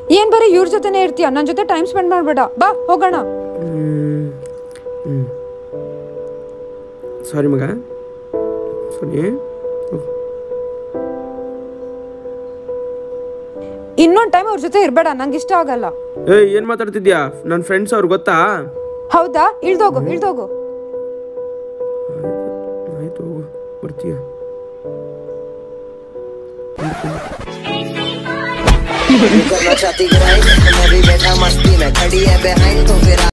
ಏನ್ ಬರೀ ಇವ್ರ ಜೊತೆನೇ ಇರ್ತೀಯ ನನ್ ಜೊತೆ ಟೈಮ್ ಸ್ಪೆಂಡ್ ಮಾಡ್ಬೇಡ ಬಾ ಹೋಗೋಣ ಸಾರಿ ಮಗ ಸಾರಿ ಇನ್ನೊಂದ್ ಟೈಮ್ ಅವ್ರ ಜೊತೆ ಇರ್ಬೇಡ ನಂಗೆ ಇಷ್ಟ ಆಗಲ್ಲ ಏಯ್ ಏನು ಮಾತಾಡ್ತಿದ್ಯಾ ನನ್ನ ಫ್ರೆಂಡ್ಸ್ ಅವ್ರು ಗೊತ್ತಾ ಹೌದಾ ಇಳ್ದೋಗು ಇಳ್ದೋಗು ಆಯ್ತು ಹೋಗು ಬರ್ತೀಯ करना चाहती ग्राइंड मैं भी बैठा मस्ती में खड़ी है बिहाइंड तो फिर